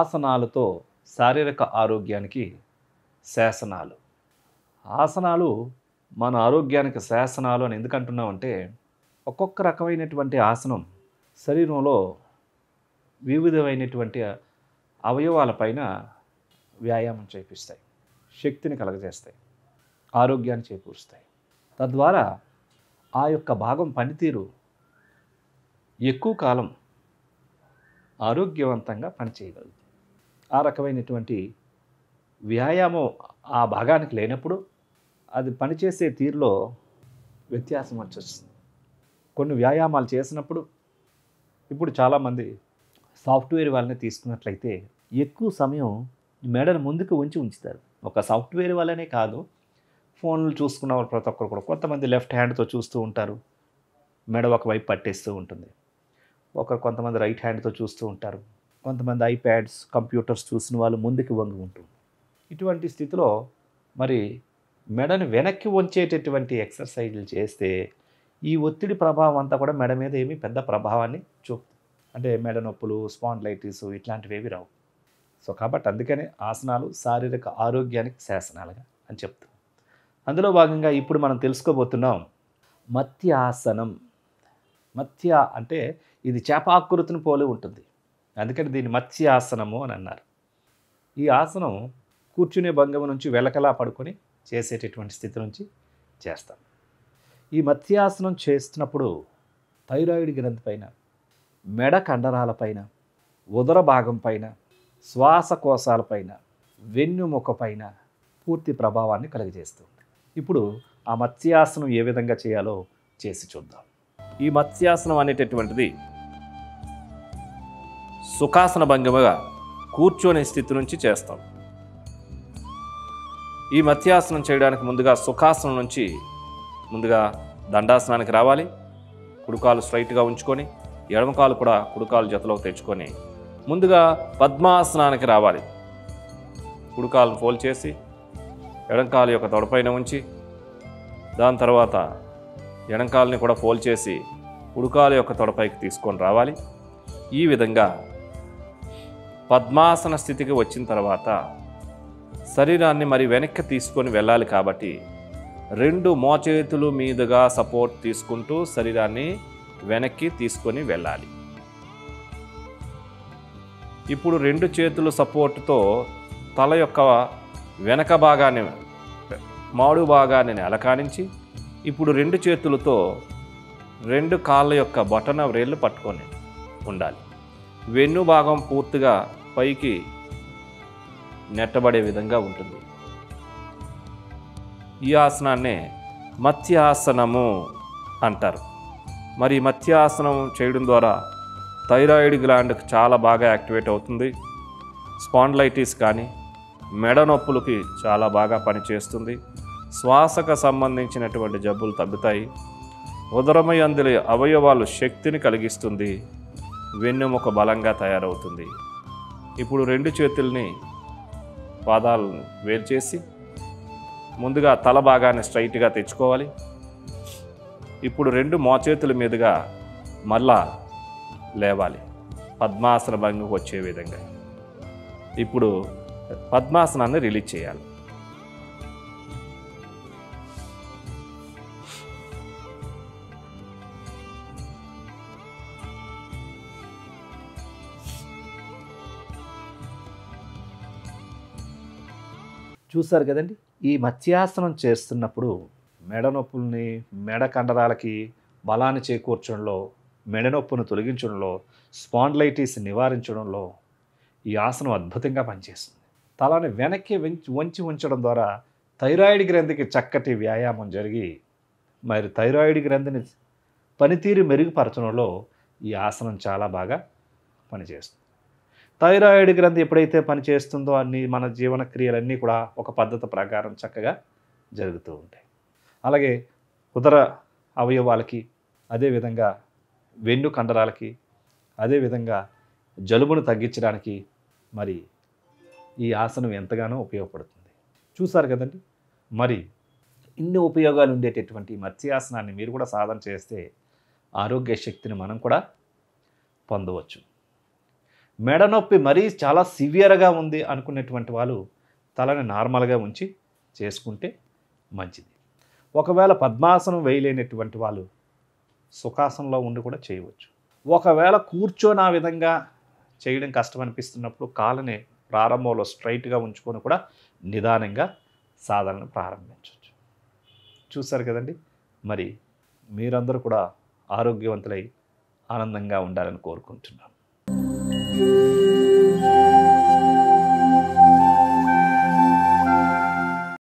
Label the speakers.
Speaker 1: ఆసనాలతో శారీరక ఆరోగ్యానికి శాసనాలు ఆసనాలు మన ఆరోగ్యానికి శాసనాలు అని ఎందుకు అంటున్నామంటే ఒక్కొక్క రకమైనటువంటి ఆసనం శరీరంలో వివిధమైనటువంటి అవయవాలపైన వ్యాయామం చేపిస్తాయి శక్తిని కలగజేస్తాయి ఆరోగ్యాన్ని చేకూరుస్తాయి తద్వారా ఆ యొక్క భాగం పనితీరు ఎక్కువ కాలం ఆరోగ్యవంతంగా పనిచేయగలదు ఆ రకమైనటువంటి వ్యాయామం ఆ భాగానికి లేనప్పుడు అది పనిచేసే తీరులో వ్యత్యాసం వచ్చేస్తుంది కొన్ని వ్యాయామాలు చేసినప్పుడు ఇప్పుడు చాలామంది సాఫ్ట్వేర్ వాళ్ళని తీసుకున్నట్లయితే ఎక్కువ సమయం మెడను ముందుకు ఉంచి ఉంచుతారు ఒక సాఫ్ట్వేర్ వాళ్ళనే కాదు ఫోన్లు చూసుకున్న వాళ్ళు ప్రతి ఒక్కరు కూడా కొంతమంది లెఫ్ట్ హ్యాండ్తో చూస్తూ ఉంటారు మెడ ఒకవైపు పట్టేస్తూ ఉంటుంది ఒకరు కొంతమంది రైట్ హ్యాండ్తో చూస్తూ ఉంటారు కొంతమంది ఐప్యాడ్స్ కంప్యూటర్స్ చూసిన వాళ్ళు ముందుకు వంగి ఉంటుంది ఇటువంటి స్థితిలో మరి మెడను వెనక్కి వంచేటటువంటి ఎక్సర్సైజులు చేస్తే ఈ ఒత్తిడి ప్రభావం అంతా కూడా మెడ మీద ఏమీ పెద్ద ప్రభావాన్ని చూపుతుంది అంటే మెడ నొప్పులు స్పాండ్లైటిస్ ఇట్లాంటివి ఏవి రావు సో కాబట్టి అందుకనే ఆసనాలు శారీరక ఆరోగ్యానికి శాసనాలుగా అని చెప్తాం అందులో భాగంగా ఇప్పుడు మనం తెలుసుకోబోతున్నాం మత్యాసనం మత్య అంటే ఇది చేపాకృతిని పోలి ఉంటుంది అందుకని దీన్ని మత్స్యాసనము అని అన్నారు ఈ ఆసనం కూర్చునే భంగం నుంచి వెలకలా పడుకొని చేసేటటువంటి స్థితి నుంచి చేస్తాం ఈ మత్స్యాసనం చేస్తున్నప్పుడు థైరాయిడ్ గ్రంథి పైన మెడ కండరాలపైన ఉదర భాగం పైన శ్వాసకోశాలపైన వెన్నుముక పైన పూర్తి ప్రభావాన్ని కలుగజేస్తుంది ఇప్పుడు ఆ మత్స్యాసనం ఏ విధంగా చేయాలో చేసి చూద్దాం ఈ మత్స్యాసనం అనేటటువంటిది సుఖాసన భంగిమగా కూర్చొనే స్థితి నుంచి చేస్తాం ఈ మత్స్యాసనం చేయడానికి ముందుగా సుఖాసనం నుంచి ముందుగా దండాసనానికి రావాలి కుడికాలు స్ట్రైట్గా ఉంచుకొని ఎడమకాలు కూడా కుడికాలు జతలోకి తెచ్చుకొని ముందుగా పద్మాసనానికి రావాలి కుడికాలను ఫోల్డ్ చేసి ఎడంకాలు యొక్క తొడపైన ఉంచి దాని తర్వాత ఎడంకాలని కూడా ఫోల్డ్ చేసి ఉడుకాల యొక్క తొడపైకి తీసుకొని రావాలి ఈ విధంగా పద్మాసన స్థితికి వచ్చిన తర్వాత శరీరాన్ని మరి వెనక్కి తీసుకొని వెళ్ళాలి కాబట్టి రెండు మోచేతులు మీదుగా సపోర్ట్ తీసుకుంటూ శరీరాన్ని వెనక్కి తీసుకొని వెళ్ళాలి ఇప్పుడు రెండు చేతుల సపోర్టుతో తల యొక్క వెనక భాగాన్ని మాడు భాగాన్ని నెలకానించి ఇప్పుడు రెండు చేతులతో రెండు కాళ్ళ యొక్క బొటన వ్రేళ్ళు పట్టుకొని ఉండాలి వెన్ను భాగం పూర్తిగా పైకి నెట్టబడే విధంగా ఉంటుంది ఈ ఆసనాన్నే మత్స్యాసనము అంటారు మరి ఈ మత్స్యాసనం చేయడం ద్వారా థైరాయిడ్ గ్లాండ్ చాలా బాగా యాక్టివేట్ అవుతుంది స్పాండ్లైటిస్ కానీ మెడ నొప్పులకి చాలా బాగా పనిచేస్తుంది శ్వాసకు సంబంధించినటువంటి జబ్బులు తగ్గుతాయి ఉదరమయందుల అవయవాలు శక్తిని కలిగిస్తుంది వెన్నెముక బలంగా తయారవుతుంది ఇప్పుడు రెండు చేతుల్ని పాదాలను వేరు చేసి ముందుగా తల భాగాన్ని స్ట్రైట్గా తెచ్చుకోవాలి ఇప్పుడు రెండు మోచేతుల మీదుగా మళ్ళా లేవాలి పద్మాసన భంగికి వచ్చే విధంగా ఇప్పుడు పద్మాసనాన్ని రిలీజ్ చేయాలి చూసారు కదండి ఈ మత్స్యాసనం చేస్తున్నప్పుడు మెడ నొప్పుల్ని మెడ కండరాలకి బలాన్ని చేకూర్చడంలో మెడ నొప్పును తొలగించడంలో స్పాండ్లైటిస్ నివారించడంలో ఈ ఆసనం అద్భుతంగా పనిచేస్తుంది తలని వెనక్కి వంచి వంచి ఉంచడం ద్వారా థైరాయిడ్ గ్రంథికి చక్కటి వ్యాయామం జరిగి మరి థైరాయిడ్ గ్రంథిని పనితీరు మెరుగుపరచడంలో ఈ ఆసనం చాలా బాగా పనిచేస్తుంది థైరాయిడ్ గ్రంథి ఎప్పుడైతే పనిచేస్తుందో అన్ని మన జీవన క్రియలన్నీ కూడా ఒక పద్ధతి ప్రకారం చక్కగా జరుగుతూ ఉంటాయి అలాగే ఉదర అవయవాలకి అదేవిధంగా వెన్ను కండరాలకి అదేవిధంగా జలుబును తగ్గించడానికి మరి ఈ ఆసనం ఎంతగానో ఉపయోగపడుతుంది చూసారు కదండి మరి ఇన్ని ఉపయోగాలు ఉండేటటువంటి ఈ మత్స్యాసనాన్ని మీరు కూడా సాధన చేస్తే ఆరోగ్య శక్తిని మనం కూడా పొందవచ్చు మెడ నొప్పి మరీ చాలా సివియర్గా ఉంది అనుకునేటువంటి వాళ్ళు తలని నార్మల్గా ఉంచి చేసుకుంటే మంచిది ఒకవేళ పద్మాసనం వేయలేనటువంటి వాళ్ళు సుఖాసనంలో ఉండి కూడా చేయవచ్చు ఒకవేళ కూర్చొని ఆ విధంగా చేయడం కష్టం అనిపిస్తున్నప్పుడు కాళ్ళని ప్రారంభంలో స్ట్రైట్గా ఉంచుకొని కూడా నిదానంగా సాధనను ప్రారంభించవచ్చు చూసారు కదండి మరి మీరందరూ కూడా ఆరోగ్యవంతులై ఆనందంగా ఉండాలని కోరుకుంటున్నాను